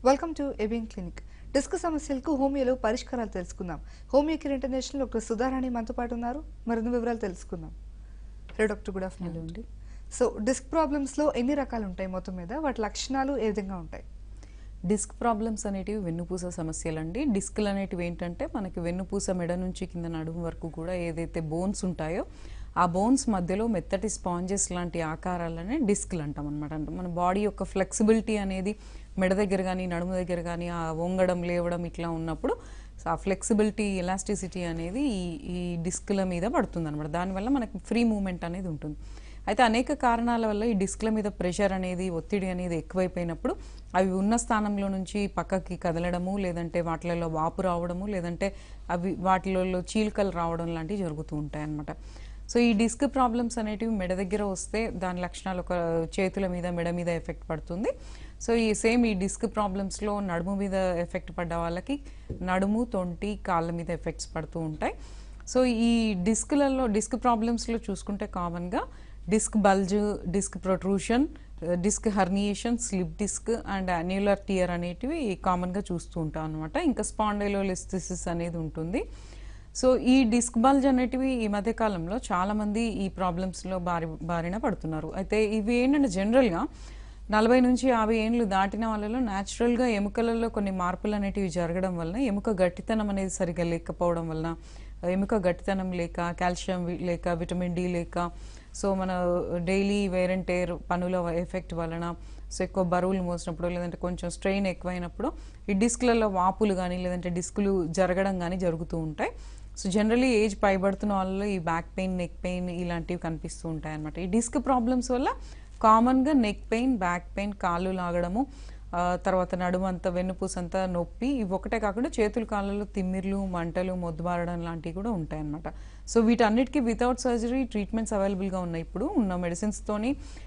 Welcome to ABN clinic disc సమస్యలకు హోమియోలో పరిష్కారాలు తెలుసుకుందాం homeo care international doctor Sudharani మనతో పాటు ఉన్నారు మరిన్ని వివరాలు తెలుసుకుందాం hello doctor good afternoon hello అండి సో డిస్క్ ప్రాబ్లమ్స్ లో ఎన్ని రకాలు ఉంటాయి మొత్తం మీద వాటి లక్షణాలు ఏ విధంగా ఉంటాయి డిస్క్ ప్రాబ్లమ్స్ అనేటివి వెన్నుపూస సమస్యలు అండి డిస్క్లు అనేటివి ఏంటంటే మనకి వెన్నుపూస మెడ నుంచి కింద నడుము వరకు కూడా ఏదైతే బోన్స్ ఉంటాయో ఆ బోన్స్ మధ్యలో మెత్తటి స్పాంజెస్ లాంటి ఆకారాలనే డిస్క్లు అంటాం అనమాట అంటే మన బాడీ యొక్క ఫ్లెక్సిబిలిటీ అనేది మెడ దగ్గర కానీ నడుము దగ్గర కానీ ఆ వంగడం లేవడం ఇట్లా ఉన్నప్పుడు సో ఆ ఫ్లెక్సిబిలిటీ ఎలాస్టిసిటీ అనేది ఈ ఈ డిస్క్ల మీద పడుతుంది అనమాట దానివల్ల మనకి ఫ్రీ మూమెంట్ అనేది ఉంటుంది అయితే అనేక కారణాల వల్ల ఈ డిస్క్ల మీద ప్రెషర్ అనేది ఒత్తిడి అనేది ఎక్కువైపోయినప్పుడు అవి ఉన్న స్థానంలో నుంచి పక్కకి కదలడము లేదంటే వాటిలలో వాపు రావడము లేదంటే అవి వాటిలలో చీలికలు రావడం లాంటివి జరుగుతూ ఉంటాయి అన్నమాట సో ఈ డిస్క్ ప్రాబ్లమ్స్ అనేటివి మెడ దగ్గర వస్తే దాని లక్షణాలు ఒక చేతుల మీద మెడ మీద ఎఫెక్ట్ పడుతుంది సో ఈ సేమ్ ఈ డిస్క్ ప్రాబ్లమ్స్లో నడుము మీద ఎఫెక్ట్ పడ్డ వాళ్ళకి నడుము తొంటి కాళ్ళ మీద ఎఫెక్ట్స్ పడుతూ ఉంటాయి సో ఈ డిస్క్లలో డిస్క్ ప్రాబ్లమ్స్లో చూసుకుంటే కామన్గా disc bulge disc protrusion disc herniation slip disc and annular tear అనేటివి కామన్గా చూస్తూ ఉంటాం అనమాట ఇంకా స్పాండైలోలిస్థిసిస్ అనేది ఉంటుంది సో ఈ డిస్క్ బల్జ్ అనేటివి ఈ మధ్య కాలంలో చాలా మంది ఈ ప్రాబ్లమ్స్లో బారి బారిన పడుతున్నారు అయితే ఇవి ఏంటంటే జనరల్గా నలభై నుంచి యాభై ఏండ్లు దాటిన వాళ్ళలో న్యాచురల్గా ఎముకలలో కొన్ని మార్పులు అనేటివి జరగడం వలన ఎముక గట్టితనం అనేది సరిగా లేకపోవడం వలన ఎముక గట్టితనం లేక కాల్షియం వి- లేక విటమిన్ డి లేక సో మన డైలీ వేర్ అండ్ టేర్ పనుల ఎఫెక్ట్ వలన సో ఎక్కువ బరువులు మోసినప్పుడు లేదంటే కొంచెం స్ట్రెయిన్ ఎక్కువైనప్పుడు ఈ డిస్క్లలో వాపులు కానీ లేదంటే డిస్కులు జరగడం కానీ జరుగుతూ ఉంటాయి సో జనరలీ ఏజ్ పైబడుతున్న వాళ్ళలో ఈ బ్యాక్ పెయిన్ నెక్ పెయిన్ ఇలాంటివి కనిపిస్తూ ఉంటాయి అనమాట ఈ డిస్క్ ప్రాబ్లమ్స్ వల్ల కామన్గా నెక్ పెయిన్ బ్యాక్ పెయిన్ కాళ్ళు లాగడము ఆ, తర్వాత నడుము అంతా వెన్నుపూస అంతా నొప్పి ఇవి ఒకటే కాకుండా చేతులు కాళ్ళలో తిమ్మిర్లు మంటలు మొద్దుబారడం లాంటివి కూడా ఉంటాయన్నమాట సో వీటన్నిటికీ వితౌట్ సర్జరీ ట్రీట్మెంట్స్ అవైలబుల్గా ఉన్నాయి ఇప్పుడు ఉన్న మెడిసిన్స్తోని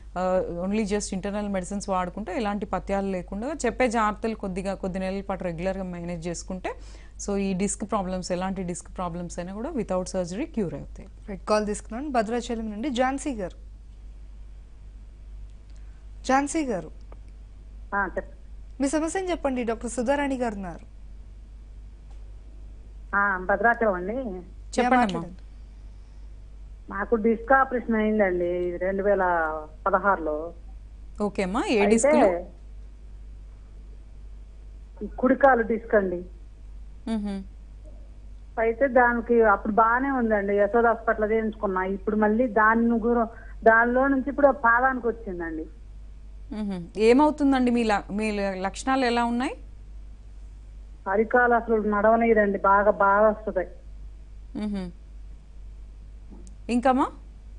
ఓన్లీ జస్ట్ ఇంటర్నల్ మెడిసిన్స్ వాడుకుంటే ఎలాంటి పత్యాలు లేకుండా చెప్పే జాగ్రత్తలు కొద్దిగా కొద్ది నెలల పాటు రెగ్యులర్గా మేనేజ్ చేసుకుంటే సో ఈ డిస్క్ ప్రాబ్లమ్స్ ఎలాంటి డిస్క్ ప్రాబ్లమ్స్ అయినా కూడా వితౌట్ సర్జరీ క్యూర్ అవుతాయి రైట్ కాల్ తీసుకున్నాను భద్రాచలం నుండి ఝాన్సీ గారు ఝాన్సీ గారు ఆ, చెప్ మీ సమస్యని చెప్పండి డాక్టర్ సుధారాణి గారు ఉన్నారు ఆ, భద్రాచలం అండి చెప్పండి అమ్మా మాట్లాడండి. నాకు డిస్క్ ఆపరేషన్ అయిందండి రెండు వేల పదహారులో ఓకే అమ్మా ఏ అయితే డిస్క్ ఈ కుడికాలు డిస్క్ అండి అయితే దానికి అప్పుడు బాగానే ఉందండి యశోద హాస్పిటల్ చేయించుకున్నా ఇప్పుడు మళ్ళీ దాని గుర- దానిలో నుంచి ఇప్పుడు పాదానికి వచ్చిందండి ఏమవుతుందండి మీ ల- మీ ల- లక్షణాలు ఎలా ఉన్నాయి అరికాలు అసలు నడవనీయదండి బాగా బాగా వస్తుంది మ్మ్హ. ఇంకమ్మా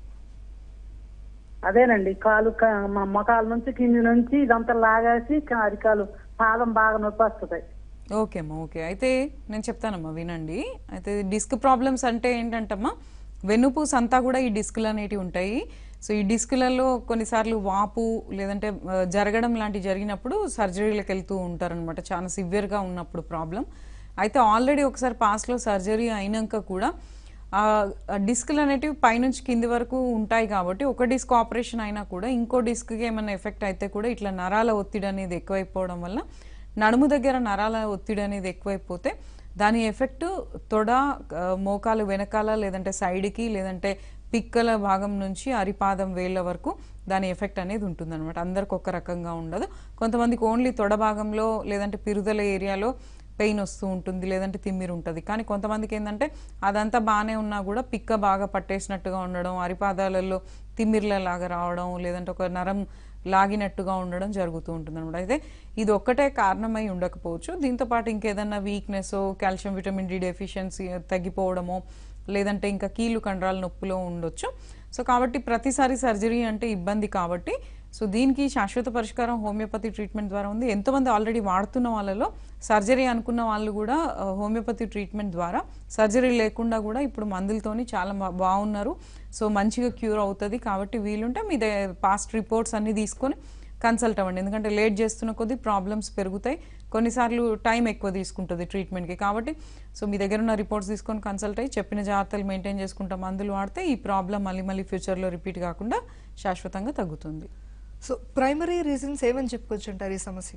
అదేనండి కాలు క- మా మొకాల నుంచి కింది నుంచి ఇదంతా లాగేసి క- అరికాలు పాదం బాగా నొప్పి వస్తుంది ఓకే అమ్మా ఓకే అయితే నేను చెప్తానమ్మా వినండి అయితే డిస్క్ ప్రాబ్లమ్స్ అంటే ఏంటంటమ్మా వెన్నుపూస అంతా కూడా ఈ డిస్కులు అనేటివి ఉంటాయి సో ఈ డిస్కులలో కొన్నిసార్లు వాపు లేదంటే ఆ, జరగడం లాంటివి జరిగినప్పుడు సర్జరీలకు వెళ్తూ ఉంటారనమాట చాలా సివియర్గా ఉన్నప్పుడు ప్రాబ్లం అయితే ఆల్రెడీ ఒకసారి పాస్లో సర్జరీ అయినాక కూడా ఆ డిస్క్లు అనేటివి పైనుంచి కింది వరకు ఉంటాయి కాబట్టి ఒక డిస్క్ ఆపరేషన్ అయినా కూడా ఇంకో డిస్క్కి ఏమైనా ఎఫెక్ట్ అయితే కూడా ఇట్లా నరాల ఒత్తిడి అనేది ఎక్కువైపోవడం వల్ల నడుము దగ్గర నరాల ఒత్తిడి అనేది ఎక్కువైపోతే దాని ఎఫెక్ట్ తొడ ఆ, మోకాలు వెనకాల లేదంటే సైడ్కి లేదంటే పిక్కల భాగం నుంచి అరిపాదం వేళ్ళ వరకు దాని ఎఫెక్ట్ అనేది ఉంటుందన్నమాట అందరికి ఒక రకంగా ఉండదు కొంతమందికి ఓన్లీ తొడ భాగంలో లేదంటే పిరుదల ఏరియాలో పెయిన్ వస్తూ ఉంటుంది లేదంటే తిమ్మిరి ఉంటుంది కానీ కొంతమందికి ఏంటంటే అదంతా బాగానే ఉన్నా కూడా పిక్క బాగా పట్టేసినట్టుగా ఉండడం అరిపాదాలలో తిమ్మిర్ల లాగా రావడం లేదంటే ఒక నరం లాగినట్టుగా ఉండడం జరుగుతూ ఉంటుంది అనమాట అయితే ఇది ఒక్కటే కారణమై ఉండకపోవచ్చు దీంతో పాటు ఇంకేదన్నా weakness calcium vitamin D deficiency తగ్గిపోవడమో లేదంటే ఇంకా కీళ్ళు కండరాల నొప్పిలో ఉండొచ్చు సో కాబట్టి ప్రతిసారి సర్జరీ అంటే ఇబ్బంది కాబట్టి సో దీనికి శాశ్వత పరిష్కారం హోమియోపతి ట్రీట్మెంట్ ద్వారా ఉంది ఎంతోమంది ఆల్రెడీ వాడుతున్న వాళ్ళలో సర్జరీ అనుకున్న వాళ్ళు కూడా ఆ, హోమియోపతి ట్రీట్మెంట్ ద్వారా సర్జరీ లేకుండా కూడా ఇప్పుడు మందులతోని చాలా బా- బాగున్నారు సో మంచిగా క్యూర్ అవుతుంది కాబట్టి వీలుంటే మీ పాస్ట్ రిపోర్ట్స్ అన్ని తీసుకొని కన్సల్ట్ అవ్వండి ఎందుకంటే లేట్ చేస్తున్న కొద్దీ ప్రాబ్లమ్స్ పెరుగుతాయి కొన్నిసార్లు టైం ఎక్కువ తీసుకుంటుంది ట్రీట్మెంట్కి కాబట్టి సో మీ దగ్గర ఉన్న రిపోర్ట్స్ తీసుకొని కన్సల్ట్ అయ్యి చెప్పిన జాగ్రత్తలు మెయింటైన్ చేసుకుంటా మందులు వాడితే ఈ ప్రాబ్లం మళ్ళీ మళ్ళీ ఫ్యూచర్లో రిపీట్ కాకుండా శాశ్వతంగా తగ్గుతుంది సో ప్రైమరీ రీజన్స్ ఏమని చెప్పుకోవచ్చు అంటారు ఈ సమస్యకి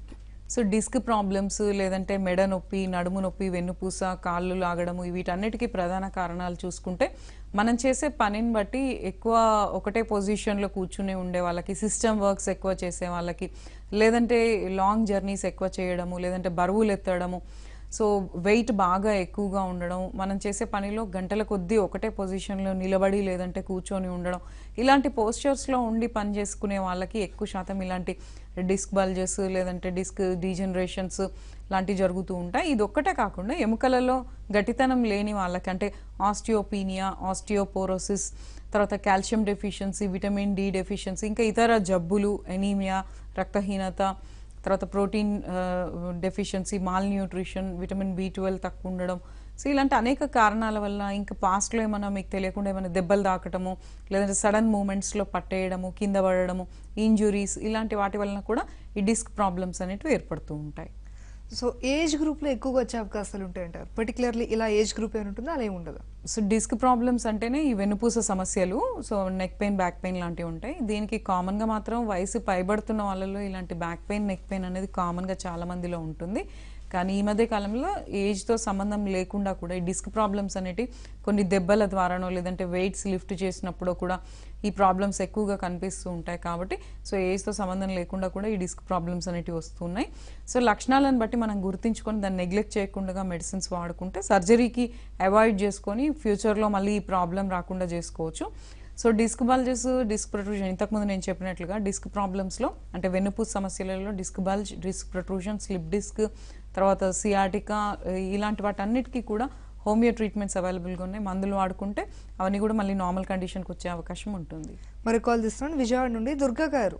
సో డిస్క్ ప్రాబ్లమ్స్ లేదంటే మెడ నొప్పి నడుము నొప్పి వెన్నుపూస కాళ్ళు లాగడము వీటన్నిటికీ ప్రధాన కారణాలు చూసుకుంటే మనం చేసే పనిని బట్టి ఎక్కువ ఒకటే పొజిషన్లో కూర్చుని ఉండే వాళ్ళకి సిస్టమ్ వర్క్స్ ఎక్కువ చేసే వాళ్ళకి లేదంటే లాంగ్ జర్నీస్ ఎక్కువ చేయడము లేదంటే బరువులు ఎత్తడము సో వెయిట్ బాగా ఎక్కువగా ఉండడం మనం చేసే పనిలో గంటల కొద్దీ ఒకటే పొజిషన్లో నిలబడి లేదంటే కూర్చొని ఉండడం ఇలాంటి పోస్చర్స్లో ఉండి పని చేసుకునే వాళ్ళకి ఎక్కువ శాతం ఇలాంటి డిస్క్ బల్జెస్ లేదంటే డిస్క్ డీజనరేషన్స్ లాంటివి జరుగుతూ ఉంటాయి ఇది ఒక్కటే కాకుండా ఎముకలలో గట్టితనం లేని వాళ్ళకి అంటే ఆస్టియోపీనియా ఆస్టియోపోరోసిస్ తర్వాత calcium deficiency vitamin D deficiency ఇంకా ఇతర జబ్బులు ఎనీమియా రక్తహీనత తర్వాత protein deficiency malnutrition vitamin B twelve తక్కువ ఉండడం సో ఇలాంటి అనేక కారణాల వల్ల ఇంకా పాస్ట్లో ఏమైనా మీకు తెలియకుండా ఏమైనా దెబ్బలు తాకటము లేదంటే సడన్ మూమెంట్స్లో పట్టేయడము కింద పడడము ఇంజురీస్ ఇలాంటి వాటి వలన కూడా ఈ డిస్క్ ప్రాబ్లమ్స్ అనేటివి ఏర్పడుతూ ఉంటాయి సో ఏజ్ గ్రూప్లో ఎక్కువగా వచ్చే అవకాశాలు ఉంటాయంటారు పర్టికులర్లీ ఇలా ఏజ్ గ్రూప్ ఏమి ఉంటుందో అలా ఏమి ఉండదు సో డిస్క్ ప్రాబ్లమ్స్ అంటేనే ఈ వెన్నుపూస సమస్యలు so neck pain back pain లాంటివి ఉంటాయి దీనికి కామన్గా మాత్రం వయసు పైబడుతున్న వాళ్ళలో ఇలాంటి బ్యాక్ పెయిన్ నెక్ పెయిన్ అనేది కామన్గా చాలా మందిలో ఉంటుంది కానీ ఈ మధ్య కాలంలో ఏజ్తో సంబంధం లేకుండా కూడా ఈ డిస్క్ ప్రాబ్లమ్స్ అనేటివి కొన్ని దెబ్బల ద్వారానో లేదంటే వెయిట్స్ లిఫ్ట్ చేసినప్పుడు కూడా ఈ ప్రాబ్లమ్స్ ఎక్కువగా కనిపిస్తూ ఉంటాయి కాబట్టి సో ఏజ్తో సంబంధం లేకుండా కూడా ఈ డిస్క్ ప్రాబ్లమ్స్ అనేటివి వస్తున్నాయి సో లక్షణాలను బట్టి మనం గుర్తించుకొని దాన్ని నెగ్లెక్ట్ చేయకుండా మెడిసిన్స్ వాడుకుంటే సర్జరీకి అవాయిడ్ చేసుకొని ఫ్యూచర్లో మళ్ళీ ఈ ప్రాబ్లం రాకుండా చేసుకోవచ్చు so disc bulges disc protrusion ఇంతకుముందు నేను చెప్పినట్లుగా డిస్క్ ప్రాబ్లమ్స్లో అంటే వెన్నుపూస సమస్యలలో disc bulge disc protrusion slip disc తర్వాత సియాటికా ఇలాంటి వాటన్నిటికీ కూడా హోమియో ట్రీట్మెంట్స్ అవైలబుల్గా ఉన్నాయి మందులు వాడుకుంటే అవన్నీ కూడా మళ్ళీ నార్మల్ కండిషన్కి వచ్చే అవకాశం ఉంటుంది మరి కాల్ తీస్తున్నాను విజయవాడ నుండి దుర్గా గారు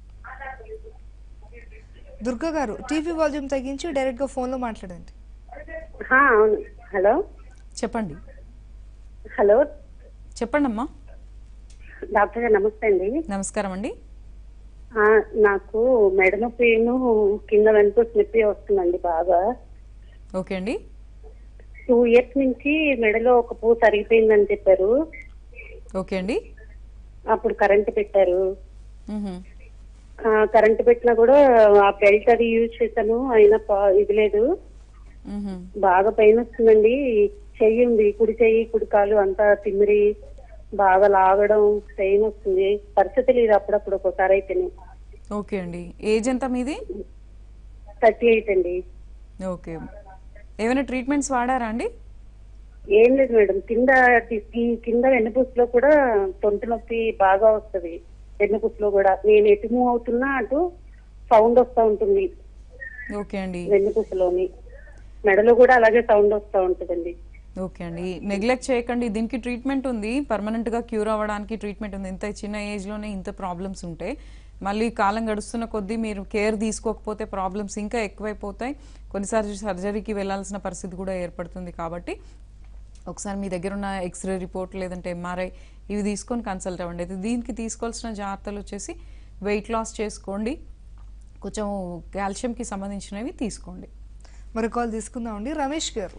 దుర్గా గారు టీవీ వాల్యూమ్ తగ్గించి డైరెక్ట్గా ఫోన్లో మాట్లాడండి హా, అవును హలో చెప్పండి హలో చెప్పండి అమ్మా డాక్టర్ గారు నమస్తే అండి నమస్కారం అండి ఆ, నాకు మెడ నొప్పిను కింద వెనుక నొప్పి వస్తుందండి బాగా ఓకే అండి టూ ఇయర్స్ నుంచి మెడలో ఒక పూ తరిగిపోయిందని చెప్పారు ఓకే అండి అప్పుడు కరెంట్ పెట్టారు మ్హూ. ఆ, కరెంట్ పెట్టినా కూడా ఆ బెల్ట్ అది యూజ్ చేశాను అయినా పా- ఇది లేదు మ్హూ. బాగా పెయిన్ వస్తుందండి చెయ్యి ఉంది కుడి చెయ్యి కుడి కాలు అంతా తిమ్మిరి బాగా లాగడం పెయిన్ వస్తుంది పరిస్థితి లేదు అప్పుడప్పుడు ఒకసారి అయితేనే ఓకే అండి ఏజ్ ఎంత మీది థర్టీ ఎయిట్ అండి ఓకే ఏమైనా ట్రీట్మెంట్స్ వాడారా అండి ఏం లేదు మేడం కింద ఈ కింద వెన్నుపూసలో కూడా తొంటి నొప్పి బాగా వస్తది వెన్నుపూసలో కూడా నేను ఎటు మూవ్ అవుతున్నా అటు సౌండ్ వస్తా ఉంటుంది ఓకే అండి వెన్నుపూసలోని మెడలో కూడా అలాగే సౌండ్ వస్తా ఉంటుందండి ఓకే అండి నెగ్లెక్ట్ చేయకండి దీనికి ట్రీట్మెంట్ ఉంది పర్మనెంట్ గా క్యూర్ అవ్వడానికి ట్రీట్మెంట్ ఉంది ఇంత చిన్న ఏజ్ లోనే ఇంత ప్రాబ్లమ్స్ ఉంటాయి మళ్ళీ కాలం గడుస్తున్న కొద్దీ మీరు కేర్ తీసుకోకపోతే ప్రాబ్లమ్స్ ఇంకా ఎక్కువైపోతాయి కొన్నిసార్లు సర్జరీకి వెళ్ళాల్సిన పరిస్థితి కూడా ఏర్పడుతుంది కాబట్టి ఒకసారి మీ దగ్గర ఉన్న ఎక్స్రే రిపోర్ట్ లేదంటే ఎంఆర్ఐ ఇవి తీసుకొని కన్సల్ట్ అవ్వండి అయితే దీనికి తీసుకోవాల్సిన జాగ్రత్తలు వచ్చేసి వెయిట్ లాస్ చేసుకోండి కొంచెం కాల్షియంకి సంబంధించినవి తీసుకోండి మరి కాల్ తీసుకుందామండి రమేష్ గారు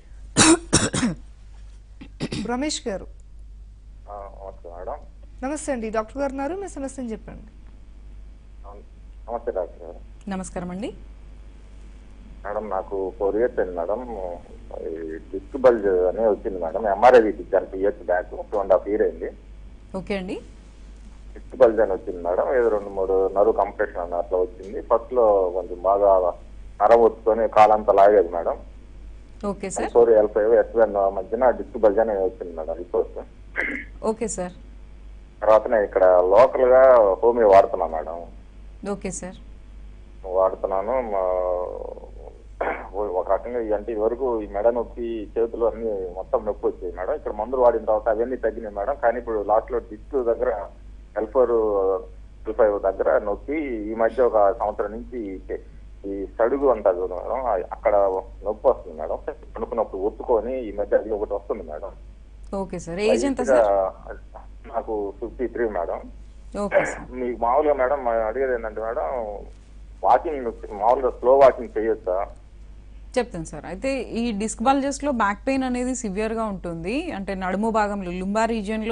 రమేష్ గారు ఆ, ఓకే మేడం నమస్తే అండి డాక్టర్ గారు ఉన్నారు మీ సమస్యను చెప్పండి ఆ, నమస్తే డాక్టర్ గారు నమస్కారం అండి మేడం నాకు ఫోర్ ఇయర్స్ అయింది మేడం ఈ డిస్క్ బల్జ్ అని వచ్చింది మేడం ఎంఆర్ఐ తీపించాను two years back two and half year అయింది ఓకే అండి డిస్క్ బల్జ్ అని వచ్చింది మేడం ఏదో రెండు మూడు నరువు కంప్రెషన్ అని అట్లా వచ్చింది ఫస్ట్ లో కొంచెం బాగా నరం వచ్చుకొని కాలంతా లాగేది madam okay sir four L five S one మధ్యన డిస్క్ బల్జ్ అని వచ్చింది మేడం రిపోర్ట్ ఓకే సార్ తర్వాత నేను ఇక్కడ లోకల్ గా హోమియో వాడుతున్నా మేడం ఓకే సార్ వాడుతున్నాను మా- ఒక రకంగా ఈ అంటే వరకు ఈ మెడ నొప్పి చేతులు అన్ని మొత్తం నొప్పి వచ్చాయి మేడం ఇక్కడ మందులు వాడిన తర్వాత అవన్నీ తగ్గినాయి మేడం కానీ ఇప్పుడు లాస్ట్ లో డిస్క్ దగ్గర ఎల్ ఫోర్ ఎల్ ఫైవ్ దగ్గర నొప్పి ఈ మధ్య ఒక సంవత్సరం నుంచి ఈ- ఈ సడుగు అంటారు చూడు మేడం ఆ- అక్కడ నొప్పి వస్తుంది మేడం అనుకున్నప్పుడు ఒత్తుకొని ఈ మధ్య అది ఒకటి వస్తుంది మేడం ఓకే సార్ ఏజ్ ఎంత సార్ నాకు fifty three madam okay sir మీకు మామూలుగా మేడం మా అడిగేది ఏంటంటే మేడం వాకింగ్ మామూలుగా స్లో వాకింగ్ చేయొచ్చా చెప్తాను సార్ అయితే ఈ డిస్క్ బల్జెస్లో బ్యాక్ పెయిన్ అనేది సివియర్గా ఉంటుంది అంటే నడుము భాగంలో లుంబా రీజియన్లో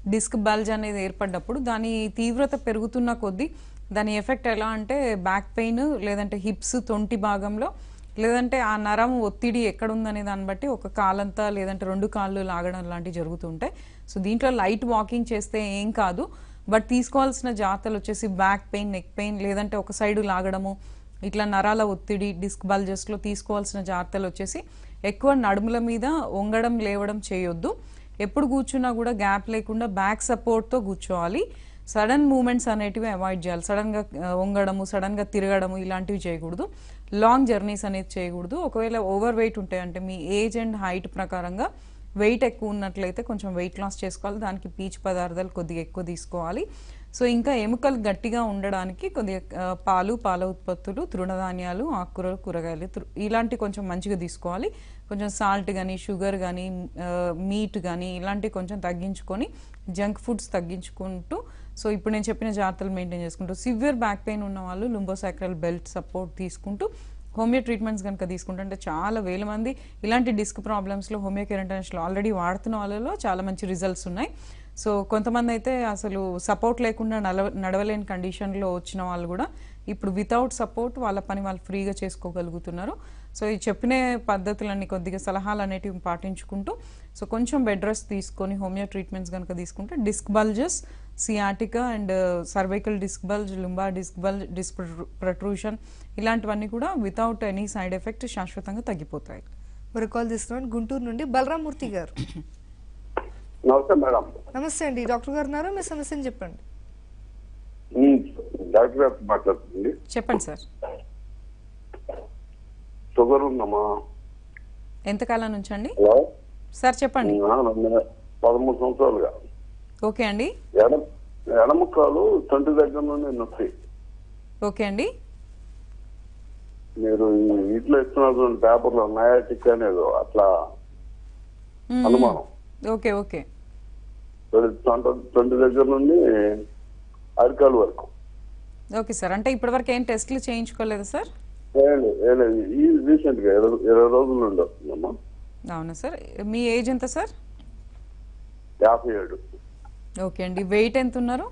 డిస్క్ బల్జ్ అనేది ఏర్పడ్డప్పుడు దాని తీవ్రత పెరుగుతున్న కొద్దీ దాని ఎఫెక్ట్ ఎలా అంటే బ్యాక్ పెయిన్ లేదంటే హిప్స్ తొంటి భాగంలో లేదంటే ఆ నరం ఒత్తిడి ఎక్కడ ఉందనే దాన్ని బట్టి ఒక కాలంతా లేదంటే రెండు కాళ్ళు లాగడం లాంటివి జరుగుతుంటాయి సో దీంట్లో లైట్ వాకింగ్ చేస్తే ఏం కాదు బట్ తీసుకోవాల్సిన జాగ్రత్తలు వచ్చేసి బ్యాక్ పెయిన్ నెక్ పెయిన్ లేదంటే ఒక సైడ్ లాగడము ఇట్లా నరాల ఒత్తిడి డిస్క్ బల్జెస్లో తీసుకోవాల్సిన జాగ్రత్తలు వచ్చేసి ఎక్కువ నడుముల మీద వంగడం లేవడం చేయొద్దు ఎప్పుడు కూర్చున్నా కూడా గ్యాప్ లేకుండా బ్యాక్ సపోర్ట్తో కూర్చోవాలి సడన్ మూమెంట్స్ అనేటివి అవాయిడ్ చేయాలి సడన్గా ఆ, వంగడము సడన్గా తిరగడము ఇలాంటివి చేయకూడదు లాంగ్ జర్నీస్ అనేది చేయకూడదు ఒకవేళ ఓవర్ వెయిట్ ఉంటాయి అంటే మీ ఏజ్ అండ్ హైట్ ప్రకారంగా వెయిట్ ఎక్కువ ఉన్నట్లయితే కొంచెం వెయిట్ లాస్ చేసుకోవాలి దానికి పీచు పదార్థాలు కొద్దిగా ఎక్కువ తీసుకోవాలి సో ఇంకా ఎముకలు గట్టిగా ఉండడానికి కొద్దిగా ఆ, పాలు పాల ఉత్పత్తులు తృణధాన్యాలు ఆకుకూరలు కూరగాయలు తృ- ఇలాంటి కొంచెం మంచిగా తీసుకోవాలి కొంచెం సాల్ట్ కానీ షుగర్ కానీ మీట్ కానీ ఇలాంటివి కొంచెం తగ్గించుకొని జంక్ ఫుడ్స్ తగ్గించుకుంటూ సో ఇప్పుడు నేను చెప్పిన జాగ్రత్తలు మెయింటైన్ చేసుకుంటూ సివియర్ బ్యాక్ పెయిన్ ఉన్న వాళ్ళు లుంబోసాక్రల్ బెల్ట్ సపోర్ట్ తీసుకుంటూ హోమియో ట్రీట్మెంట్స్ కనుక తీసుకుంటుంటే చాలా వేల మంది ఇలాంటి డిస్క్ ప్రాబ్లమ్స్లో హోమియో కేర్ ఇంటర్నేషనల్ ఆల్రెడీ వాడుతున్న వాళ్ళలో చాలా మంచి రిజల్ట్స్ ఉన్నాయి సో కొంతమంది అయితే అసలు సపోర్ట్ లేకుండా నడవ నడవలేని కండిషన్లో వచ్చిన వాళ్ళు కూడా ఇప్పుడు వితౌట్ సపోర్ట్ వాళ్ళ పని వాళ్ళు ఫ్రీగా చేసుకోగలుగుతున్నారు సో ఈ చెప్పిన పద్ధతులన్నీ కొద్దిగా సలహాలు అనేటివి పాటించుకుంటూ సో కొంచెం బెడ్ రెస్ట్ తీసుకొని హోమియో ట్రీట్మెంట్స్ కనుక తీసుకుంటే disc bulges sciatica and cervical disc bulge lumbar disc bulge disc protrusion ఇలాంటివన్నీ కూడా వితౌట్ ఎనీ సైడ్ ఎఫెక్ట్ శాశ్వతంగా తగ్గిపోతాయి మరి కాల్ తీసుకున్నాను గుంటూరు నుండి బలరామూర్తి గారు నమస్తే మేడం నమస్తే అండి డాక్టర్ గారు ఉన్నారు మీ సమస్యని చెప్పండి ఉమ్, డాక్టర్ గారు మాట్లాడుతుంది చెప్పండి సార్ షుగర్ ఉందమ్మా ఎంతకాలం నుంచి అండి హలో సార్ చెప్పండి ఆ, నన్ను పదమూడు సంవత్సరాలుగా ఓకే అండి ఎడమ ఎడమ కాలు తండ్రి దగ్గర నుండి నొప్పి ఓకే అండి మీరు ఈ ఇంట్లో ఇస్తున్నటువంటి పేపర్లో నయాటిక్ అనేది అట్లా మ్మ్. అనుమానం ఓకే ఓకే తండ్రి దగ్గర నుండి అరికాలు వరకు ఓకే సార్ అంటే ఇప్పటివరకు ఏం టెస్ట్లు చేయించుకోలేదా సార్ ఏం లేదు, ఏం లేదు. ఈ రీసెంట్ గా ఇరవై ఇరవై రోజుల నుండి వస్తుందమ్మా అవునా సార్ మీ ఏజ్ ఎంత సార్ యాభై ఏడు ఓకే అండి వెయిట్ ఎంత ఉన్నారు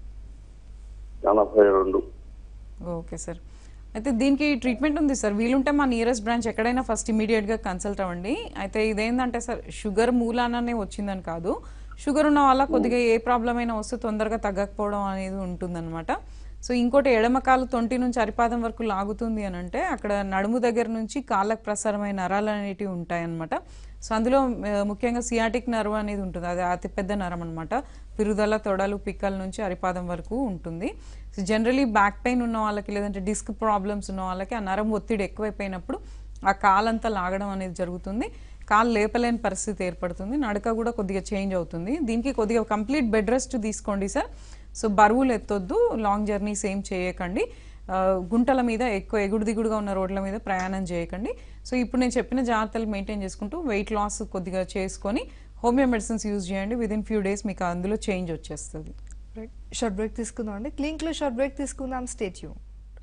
ఎనభై రెండు ఓకే సార్ అయితే దీనికి ట్రీట్మెంట్ ఉంది సార్ వీలుంటే మా నియరెస్ట్ బ్రాంచ్ ఎక్కడైనా ఫస్ట్ ఇమీడియట్గా కన్సల్ట్ అవ్వండి అయితే ఇదేంటంటే సార్ షుగర్ మూలాననే వచ్చిందని కాదు షుగర్ ఉన్న వాళ్ళ కొద్దిగా ఏ ప్రాబ్లం అయినా వస్తే తొందరగా తగ్గకపోవడం అనేది ఉంటుందన్నమాట సో ఇంకోటి ఎడమ కాలు తొంటి నుంచి అరిపాదం వరకు లాగుతుంది అని అంటే అక్కడ నడుము దగ్గర నుంచి కాళ్ళకు ప్రసారమైన నరాలు అనేటివి ఉంటాయన్నమాట సో అందులో ఆ, ముఖ్యంగా సియాటిక్ నర్వ్ అనేది ఉంటుంది అది అతిపెద్ద నరం అనమాట పిరుదల తొడలు పిక్కల నుంచి అరిపాదం వరకు ఉంటుంది సో జనరలీ బ్యాక్ పెయిన్ ఉన్న వాళ్ళకి లేదంటే డిస్క్ ప్రాబ్లమ్స్ ఉన్న వాళ్ళకి ఆ నరం ఒత్తిడి ఎక్కువైపోయినప్పుడు ఆ కాలంతా లాగడం అనేది జరుగుతుంది కాలు లేపలేని పరిస్థితి ఏర్పడుతుంది నడక కూడా కొద్దిగా చేంజ్ అవుతుంది దీనికి కొద్దిగా కంప్లీట్ బెడ్ రెస్ట్ తీసుకోండి సార్ సో బరువులు ఎత్తొద్దు లాంగ్ జర్నీస్ ఏం చేయకండి ఆ, గుంటల మీద ఎక్కువ ఎగుడు దిగుడుగా ఉన్న రోడ్ల మీద ప్రయాణం చేయకండి సో ఇప్పుడు నేను చెప్పిన జాగ్రత్తలు మెయింటైన్ చేసుకుంటూ వెయిట్ లాస్ కొద్దిగా చేసుకొని హోమియో మెడిసిన్స్ యూజ్ చేయండి విద్ ఇన్ ఫ్యూ డేస్ మీకు అందులో చేంజ్ వచ్చేస్తుంది రైట్ షార్ట్ బ్రేక్ తీసుకుందాం అండి క్లినిక్లో షార్ట్ బ్రేక్ తీసుకుందాం స్టేట్ యూ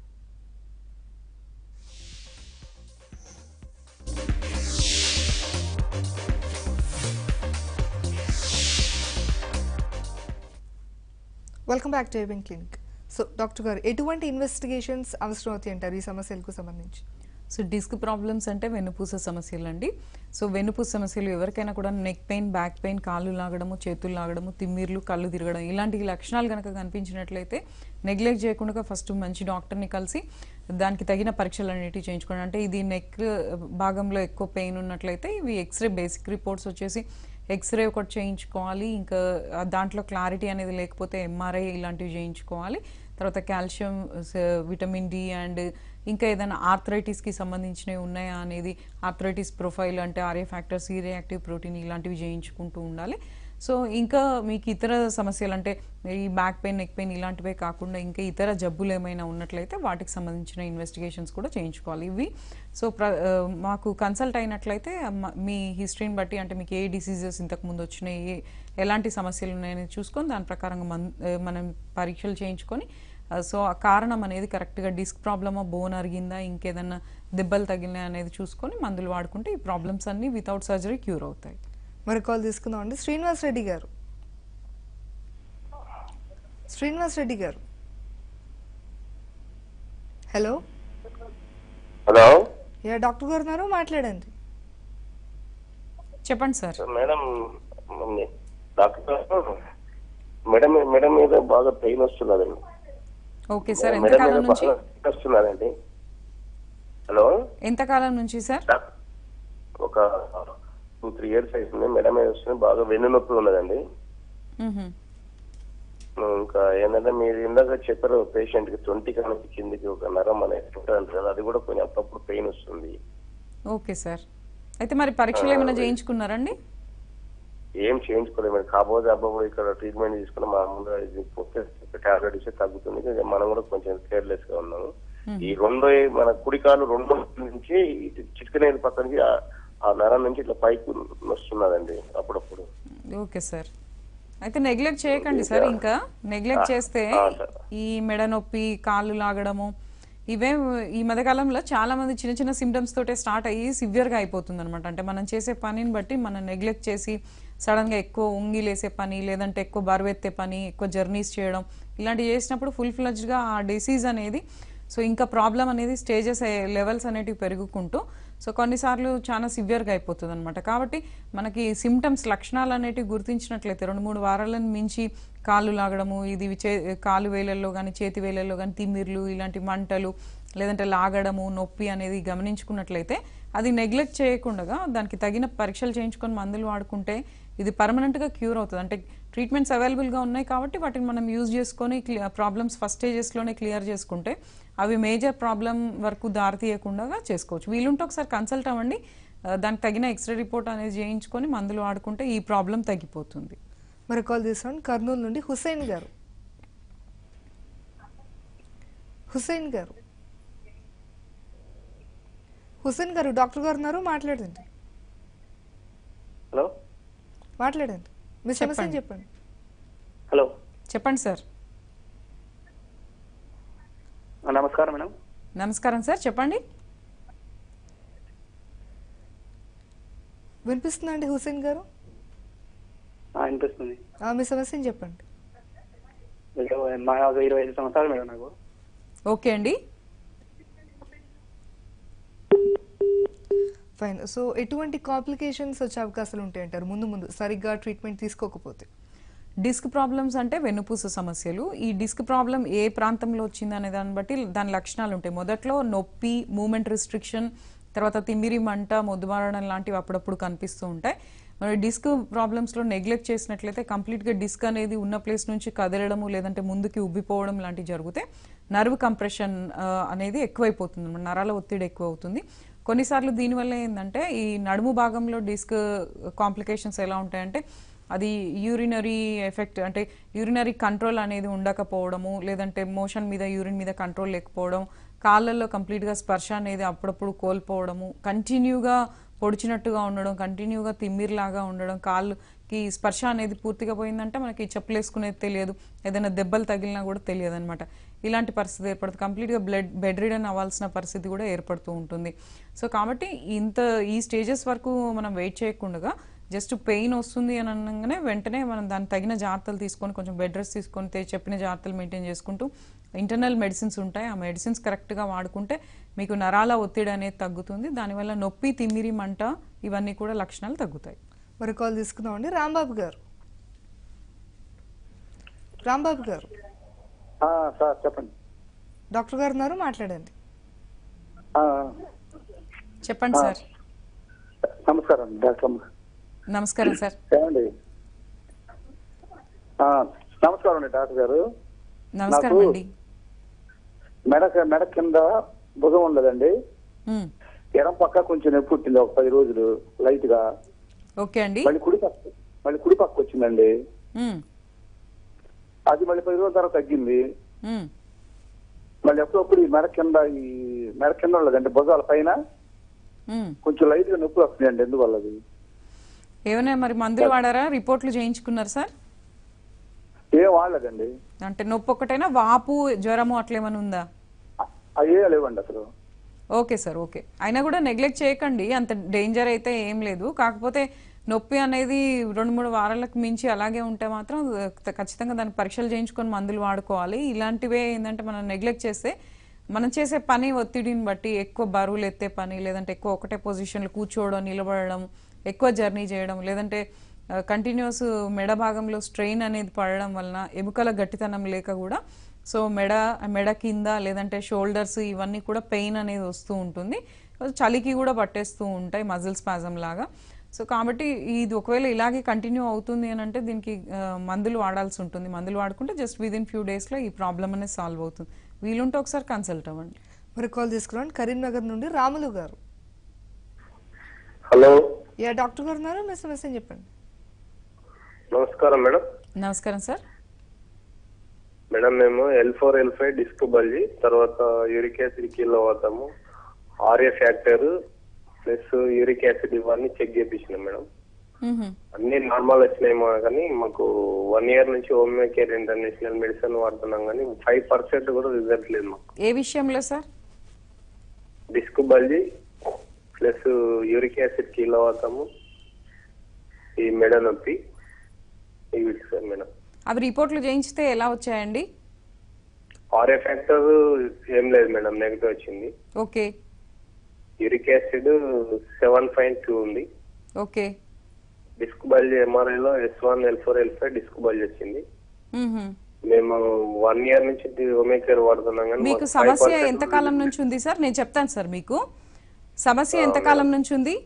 welcome back to ABN clinic so doctor గారు ఎటువంటి ఇన్వెస్టిగేషన్స్ అవసరం అవుతాయి అంటారు ఈ సమస్యలకు సంబంధించి సో డిస్క్ ప్రాబ్లమ్స్ అంటే వెన్నుపూస సమస్యలు అండి సో వెన్నుపూస సమస్యలు ఎవరికైనా కూడా నెక్ పెయిన్ బ్యాక్ పెయిన్ కాళ్ళు లాగడము చేతులు లాగడము తిమ్మిర్లు కళ్ళు తిరగడం ఇలాంటి లక్షణాలు కనుక కనిపించినట్లయితే నెగ్లెక్ట్ చేయకుండా ఫస్ట్ మంచి డాక్టర్ని కలిసి దానికి తగిన పరీక్షలు అనేటివి చేయించుకోండి అంటే ఇది నెక్ భాగంలో ఎక్కువ పెయిన్ ఉన్నట్లయితే ఇవి ఎక్స్రే బేసిక్ రిపోర్ట్స్ వచ్చేసి ఎక్స్రే ఒకటి చేయించుకోవాలి ఇంకా ఆ దాంట్లో క్లారిటీ అనేది లేకపోతే ఎంఆర్ఐ ఇలాంటివి చేయించుకోవాలి తర్వాత కాల్షియం విటమిన్ డి అండ్ ఇంకా ఏదైనా ఆర్థరైటిస్కి సంబంధించినవి ఉన్నాయా అనేది ఆర్థరైటిస్ ప్రొఫైల్ అంటే RA factor C reactive protein ఇలాంటివి చేయించుకుంటూ ఉండాలి సో ఇంకా మీకు ఇతర సమస్యలు అంటే ఈ బ్యాక్ పెయిన్ నెక్ పెయిన్ ఇలాంటివే కాకుండా ఇంకా ఇతర జబ్బులు ఏమైనా ఉన్నట్లయితే వాటికి సంబంధించిన ఇన్వెస్టిగేషన్స్ కూడా చేయించుకోవాలి ఇవి సో ప్ర ఆ, మాకు కన్సల్ట్ అయినట్లయితే మ- మీ హిస్టరీని బట్టి అంటే మీకు ఏ డిసీజెస్ ఇంతకు ముందు వచ్చినాయి ఏ- ఎలాంటి సమస్యలు ఉన్నాయని చూసుకొని దాని ప్రకారంగా మన్ ఆ, మనం పరీక్షలు చేయించుకొని ఆ, సో ఆ కారణం అనేది కరెక్ట్గా డిస్క్ ప్రాబ్లమా బోన్ అరిగిందా ఇంకేదన్నా దెబ్బలు తగిలినాయి అనేది చూసుకొని మందులు వాడుకుంటే ఈ ప్రాబ్లమ్స్ అన్నీ వితౌట్ సర్జరీ క్యూర్ అవుతాయి మరి కాల్ తీసుకుందాం అండి శ్రీనివాస్ రెడ్డి గారు శ్రీనివాస్ రెడ్డి గారు హలో హలో యా డాక్టర్ గారు ఉన్నారు మాట్లాడండి చెప్పండి సార్ మేడం మమ్మీ, డాక్టర్ గారు మేడం మేడం మీద బాగా పెయిన్ వస్తున్నదండి ఓకే సార్ మేడం ఎంతకాలం మీద నుంచి బాగా pain వస్తున్నదండి హలో ఎంతకాలం నుంచి సార్ డాక్- ఒక టూ త్రీ ఇయర్స్ అవుతుంది మేడం మీద వస్తుంది బాగా వెన్ను నొప్పి ఉన్నదండి మ్హూ. ఇంకా ఏంటంటే మీరు ఇందాక చెప్పారు పేషెంట్ కి ట్వంటీ కనుక కిందికి ఒక నరం అనేది ఉంటుంది కదా అది కూడా కొంచెం అప్పుడప్పుడు పెయిన్ వస్తుంది ఓకే సార్ అయితే మరి పరీక్షలు ఏమైనా చేయించుకున్నారండి ఏం చేయించుకోలేదు మరి కాబోతే అబ్బాయి ఇక్కడ ట్రీట్మెంట్ తీసుకుని మామూలుగా ఇది టాబ్లెట్ ఇస్తే తగ్గుతుంది ఇక మనం కూడా కొంచెం కేర్లెస్ గా ఉన్నాము ఈ రెండో మన కుడికాలు రెండో నుంచి ఇటు చిటికనేది పక్కనికి ఆ- ఆ నరం నుంచి ఇట్లా పైకి వస్తున్నదండి అప్పుడప్పుడు ఓకే సార్ అయితే నెగ్లెక్ట్ చేయకండి సార్ ఇంకా నెగ్లెక్ట్ చేస్తే ఆ, సార్. ఈ మెడ నొప్పి కాళ్ళు లాగడము ఇవే ఈ మధ్యకాలంలో చాలా మంది చిన్న చిన్న సిమ్టమ్స్ తోటే స్టార్ట్ అయ్యి సివియర్ గా అయిపోతుంది అనమాట అంటే మనం చేసే పనిని బట్టి మనం నెగ్లెక్ట్ చేసి సడన్ గా ఎక్కువ ఉంగి లేసే పని లేదంటే ఎక్కువ బరువెత్తే పని ఎక్కువ జర్నీస్ చేయడం ఇలాంటివి చేసినప్పుడు ఫుల్ ఫ్లెడ్జ్ గా ఆ డిసీజ్ అనేది సో ఇంకా ప్రాబ్లం అనేది స్టేజెస్ లెవెల్స్ అనేటివి పెరుగుకుంటూ సో కొన్నిసార్లు చాలా సివియర్గా అయిపోతుంది అనమాట కాబట్టి మనకి సిమ్టమ్స్ లక్షణాలు అనేటివి గుర్తించినట్లయితే రెండు మూడు వారాలను మించి కాళ్ళు లాగడము ఇది చే కాలు వేలల్లో కానీ చేతి వేలల్లో కానీ తిమ్మిర్లు ఇలాంటి మంటలు లేదంటే లాగడము నొప్పి అనేది గమనించుకున్నట్లయితే అది నెగ్లెక్ట్ చేయకుండా దానికి తగిన పరీక్షలు చేయించుకొని మందులు వాడుకుంటే ఇది పర్మనెంట్గా క్యూర్ అవుతుంది అంటే ట్రీట్మెంట్స్ అవైలబుల్గా ఉన్నాయి కాబట్టి వాటిని మనం యూజ్ చేసుకొని ప్రాబ్లమ్స్ ఫస్ట్ స్టేజెస్లోనే క్లియర్ చేసుకుంటే అవి మేజర్ ప్రాబ్లం వరకు దారి తీయకుండా చేసుకోవచ్చు వీలుంటే ఒకసారి కన్సల్ట్ అవ్వండి ఆ, దానికి తగిన ఎక్స్రే రిపోర్ట్ అనేది చేయించుకొని మందులు వాడుకుంటే ఈ ప్రాబ్లం తగ్గిపోతుంది మరి కాల్ తీసుకోండి కర్నూలు నుండి హుసేన్ గారు హుసేన్ గారు హుసేన్ గారు డాక్టర్ గారు ఉన్నారు మాట్లాడండి హలో మాట్లాడండి మీ సమస్య చెప్పండి. చెప్పండి హలో చెప్పండి సార్ ఆ, నమస్కారం మేడం నమస్కారం సార్ చెప్పండి వినిపిస్తుందండి హుసేన్ గారు ఆ, వినిపిస్తుంది ఆ, మీ సమస్యని చెప్పండి ఇరవై- మా ఒక ఇరవై ఐదు సంవత్సరాలు మేడం నాకు ఓకే అండి ఫైన్ సో ఎటువంటి కాంప్లికేషన్స్ వచ్చే అవకాశాలు ఉంటాయంటారు ముందు ముందు సరిగ్గా ట్రీట్మెంట్ తీసుకోకపోతే డిస్క్ ప్రాబ్లమ్స్ అంటే వెన్నుపూస సమస్యలు ఈ డిస్క్ ప్రాబ్లం ఏ ప్రాంతంలో వచ్చింది అనే దాన్ని బట్టి దాని లక్షణాలు ఉంటాయి మొదట్లో నొప్పి మూమెంట్ రిస్ట్రిక్షన్ తర్వాత తిమ్మిరి మంట మొద్దుబారడం లాంటివి అప్పుడప్పుడు కనిపిస్తూ ఉంటాయి మరి డిస్క్ ప్రాబ్లమ్స్లో నెగ్లెక్ట్ చేసినట్లయితే కంప్లీట్గా డిస్క్ అనేది ఉన్న ప్లేస్ నుంచి కదలడము లేదంటే ముందుకి ఉబ్బిపోవడం లాంటివి జరిగితే నర్వ్ కంప్రెషన్ అనేది ఎక్కువైపోతుంది అన్నమాట. నరాల ఒత్తిడి ఎక్కువ అవుతుంది కొన్నిసార్లు దీనివల్ల ఏంటంటే ఈ నడుము భాగంలో డిస్క్ కాంప్లికేషన్స్ ఎలా ఉంటాయంటే అది యూరినరీ ఎఫెక్ట్ అంటే యూరినరీ కంట్రోల్ అనేది ఉండకపోవడము లేదంటే మోషన్ మీద యూరిన్ మీద కంట్రోల్ లేకపోవడం కాళ్ళల్లో కంప్లీట్గా స్పర్శ అనేది అప్పుడప్పుడు కోల్పోవడము కంటిన్యూగా పొడిచినట్టుగా ఉండడం కంటిన్యూగా తిమ్మిరిలాగా ఉండడం కాళ్ళకి స్పర్శ అనేది పూర్తిగా పోయిందంటే మనకి చెప్పులు వేసుకునేది తెలియదు ఏదైనా దెబ్బలు తగిలినా కూడా తెలియదు అనమాట ఇలాంటి పరిస్థితి ఏర్పడుతుంది కంప్లీట్గా బ్లడ్ బెడ్ రిడన్ అవ్వాల్సిన పరిస్థితి కూడా ఏర్పడుతూ ఉంటుంది సో కాబట్టి ఇంత ఈ స్టేజెస్ వరకు మనం వెయిట్ చేయకుండా జస్ట్ పెయిన్ వస్తుంది అని అనగానే వెంటనే మనం దానికి తగిన జాగ్రత్తలు తీసుకొని కొంచెం బెడ్ రెస్ట్ తీసుకొని తే- చెప్పిన జాగ్రత్తలు మెయింటైన్ చేసుకుంటూ ఇంటర్నల్ మెడిసిన్స్ ఉంటాయి ఆ మెడిసిన్స్ కరెక్ట్గా వాడుకుంటే మీకు నరాల ఒత్తిడి అనేది తగ్గుతుంది దానివల్ల నొప్పి తిమ్మిరి మంట ఇవన్నీ కూడా లక్షణాలు తగ్గుతాయి మరి కాల్ తీసుకుందామండి రాంబాబు గారు రాంబాబు గారు ఆ, సార్ చెప్పండి డాక్టర్ గారు ఉన్నారు మాట్లాడండి ఆ, చెప్పండి సార్ నమస్కారం డాక్టర్ అమ్మ. నమస్కారం సార్ ఏమండి ఆ, నమస్కారం అండి డాక్టర్ గారు నమస్కారం నాకు- అండి మెడ మెడ కింద భుజం ఉండదండి ఉమ్, ఎడం పక్క కొంచెం నొప్పి పుట్టింది ఒక పది రోజులు లైట్ గా ఓకే అండి మళ్ళీ కుడి పక్క మళ్ళీ కుడి పక్క వచ్చిందండి ఉమ్, అది మళ్ళీ పది రోజుల తర్వాత తగ్గింది ఉమ్, మళ్ళీ ఎప్పుడప్పుడు ఈ మెడ కింద ఈ మెడ కింద ఉండదండి భుజాల పైన ఉమ్. కొంచెం లైట్ గా నొప్పి వస్తుందండి ఎందువల్ల అది ఏమైనా మరి మందులు వాడారా రిపోర్ట్లు చేయించుకున్నారు సార్ ఏం వాడలేదండి అంటే నొప్పి ఒక్కటైనా వాపు జ్వరము అట్లేమైనా ఉందా అయ్యే లేవండి అసలు ఓకే సార్ ఓకే అయినా కూడా నెగ్లెక్ట్ చేయకండి అంత డేంజర్ అయితే ఏం లేదు కాకపోతే నొప్పి అనేది రెండు మూడు వారాలకు మించి అలాగే ఉంటే మాత్రం ఆ, ఖచ్చితంగా దానికి పరీక్షలు చేయించుకొని మందులు వాడుకోవాలి ఇలాంటివే ఏంటంటే మనం నెగ్లెక్ట్ చేస్తే మనం చేసే పని ఒత్తిడిని బట్టి ఎక్కువ బరువులు ఎత్తే పని లేదంటే ఎక్కువ ఒకటే పొజిషన్లో కూర్చోవడం నిలబడడం ఎక్కువ జర్నీ చేయడం లేదంటే కంటిన్యూస్ మెడ భాగంలో స్ట్రెయిన్ అనేది పడడం వలన ఎముకల గట్టితనం లేక కూడా సో మెడ మెడ కింద లేదంటే షోల్డర్స్ ఇవన్నీ కూడా పెయిన్ అనేది వస్తూ ఉంటుంది చలికి కూడా పట్టేస్తూ ఉంటాయి మజిల్ స్పాజం లాగా సో కాబట్టి ఇది ఒకవేళ ఇలాగే కంటిన్యూ అవుతుంది అని అంటే దీనికి ఆ, మందులు వాడాల్సి ఉంటుంది మందులు వాడుకుంటే జస్ట్ విద్ ఇన్ ఫ్యూ డేస్లో ఈ ప్రాబ్లం అనేది సాల్వ్ అవుతుంది వీలుంటే ఒకసారి కన్సల్ట్ అవ్వండి మరి కాల్ తీసుకున్నాం కరీంనగర్ నుండి రాములు గారు హలో యా డాక్టర్ గారు ఉన్నారు మీ సమస్య చెప్పండి నమస్కారం మేడం నమస్కారం సార్ మేడం మేము L four L five disc bulge తర్వాత యూరిక్ యాసిడ్ కిలో అవుతాము RA factor plus uric acid ఇవన్నీ చెక్ చేయించినాం మేడం మ్హూ. అన్ని నార్మల్ వచ్చినాయేమో కానీ మాకు వన్ ఇయర్ నుంచి హోమియో కేర్ ఇంటర్నేషనల్ మెడిసిన్ వాడుతున్నాం కానీ ఫైవ్ పర్సెంట్ కూడా రిజల్ట్ లేదు మాకు ఏ విషయంలో sir disc bulge plus uric acid కిలో అవుతాము ఈ మెడ నొప్పి ఇవి సార్ మేడం అవి రిపోర్ట్లు చేయించితే ఎలా వచ్చాయండి ఆర్ఏ ఫ్యాక్టర్ ఏం లేదు మేడం నెగిటివ్ వచ్చింది okay uric acid seven point two ఉంది ఓకే డిస్క్ బల్జ్ ఎంఆర్ఐ లో S one L four L five disc bulge వచ్చింది మ్హూ. మేము వన్ ఇయర్ నుంచి హోమియోకేర్ వాడుతున్నాం కానీ మీకు సమస్య ఎంత కాలం నుంచి ఉంది సార్ నేను చెప్తాను సార్ మీకు సమస్య ఎంత కాలం నుంచి ఉంది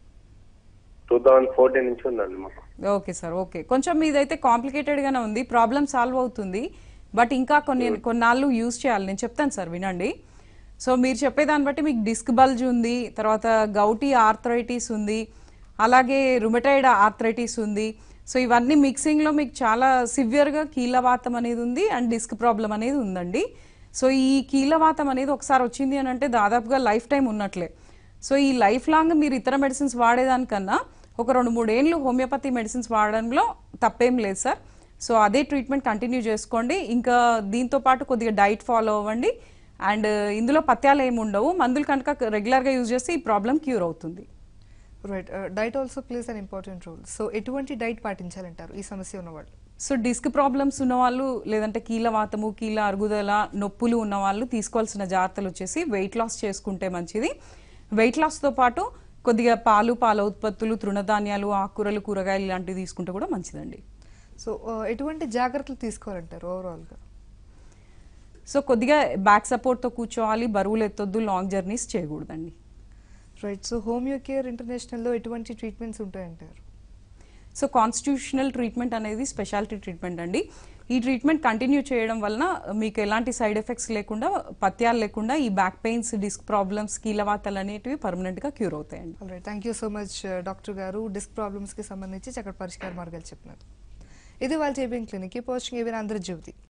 టూ థౌజండ్ ఫోర్టీన్ నుంచి ఉందండి మాకు ఓకే సార్ ఓకే కొంచెం మీదైతే కాంప్లికేటెడ్ గానే ఉంది ప్రాబ్లం సాల్వ్ అవుతుంది బట్ ఇంకా కొన్ని కొన్నాళ్ళు యూజ్ చేయాలి నేను చెప్తాను సార్ వినండి సో మీరు చెప్పేదాన్ని బట్టి మీకు డిస్క్ బల్జ్ ఉంది తర్వాత గౌటీ ఆర్థరైటిస్ ఉంది అలాగే రుమటైడ్ ఆర్థరైటిస్ ఉంది సో ఇవన్నీ మిక్సింగ్లో మీకు చాలా సివియర్గా కీళ్ళవాతం అనేది ఉంది అండ్ డిస్క్ ప్రాబ్లం అనేది ఉందండి సో ఈ కీళ్ళవాతం అనేది ఒకసారి వచ్చింది అని అంటే దాదాపుగా లైఫ్ టైం ఉన్నట్లే సో ఈ లైఫ్ లాంగ్ మీరు ఇతర మెడిసిన్స్ వాడేదానికన్నా ఒక రెండు మూడేళ్ళు హోమియోపతి మెడిసిన్స్ వాడడంలో తప్పేం లేదు సార్ సో అదే ట్రీట్మెంట్ కంటిన్యూ చేసుకోండి ఇంకా దీంతో పాటు కొద్దిగా డైట్ ఫాలో అవ్వండి అండ్ ఇందులో పత్యాలు ఏమి ఉండవు మందులు కనుక రెగ్యులర్గా యూజ్ చేస్తే ఈ ప్రాబ్లం క్యూర్ అవుతుంది right diet also plays an important role so ఎటువంటి డైట్ పాటించాలంటారు ఈ సమస్య ఉన్నవాళ్ళు సో డిస్క్ ప్రాబ్లమ్స్ ఉన్నవాళ్ళు లేదంటే కీళ్ళ వాతము కీళ్ళ అరుగుదల నొప్పులు ఉన్నవాళ్ళు తీసుకోవాల్సిన జాగ్రత్తలు వచ్చేసి వెయిట్ లాస్ చేసుకుంటే మంచిది వెయిట్ లాస్తో పాటు కొద్దిగా పాలు పాల ఉత్పత్తులు తృణధాన్యాలు ఆకుకూరలు కూరగాయలు ఇలాంటివి తీసుకుంటే కూడా మంచిదండి సో ఎటువంటి జాగ్రత్తలు తీసుకోవాలంటారు ఓవరాల్గా సో కొద్దిగా బ్యాక్ సపోర్ట్తో కూర్చోవాలి బరువులు ఎత్తొద్దు లాంగ్ జర్నీస్ చేయకూడదండి రైట్ సో హోమియో కేర్ ఇంటర్నేషనల్లో ఎటువంటి ట్రీట్మెంట్స్ ఉంటాయంటారు సో కాన్స్టిట్యూషనల్ ట్రీట్మెంట్ అనేది స్పెషాలిటీ ట్రీట్మెంట్ అండి ఈ ట్రీట్మెంట్ కంటిన్యూ చేయడం వలన మీకు ఎలాంటి సైడ్ ఎఫెక్ట్స్ లేకుండా పత్యాలు లేకుండా ఈ బ్యాక్ పెయిన్స్ డిస్క్ ప్రాబ్లమ్స్ కీలవాతలు అనేటివి పర్మనెంట్గా క్యూర్ అవుతాయండి right thank you so much doctor గారు డిస్క్ ప్రాబ్లమ్స్కి సంబంధించి చక్కటి పరిష్కార మార్గాలు చెప్పినారు ఇది వాళ్ళు చేపిన క్లినిక్ పోస్టింగ్ ఏవైనా అందరి జ్యోతి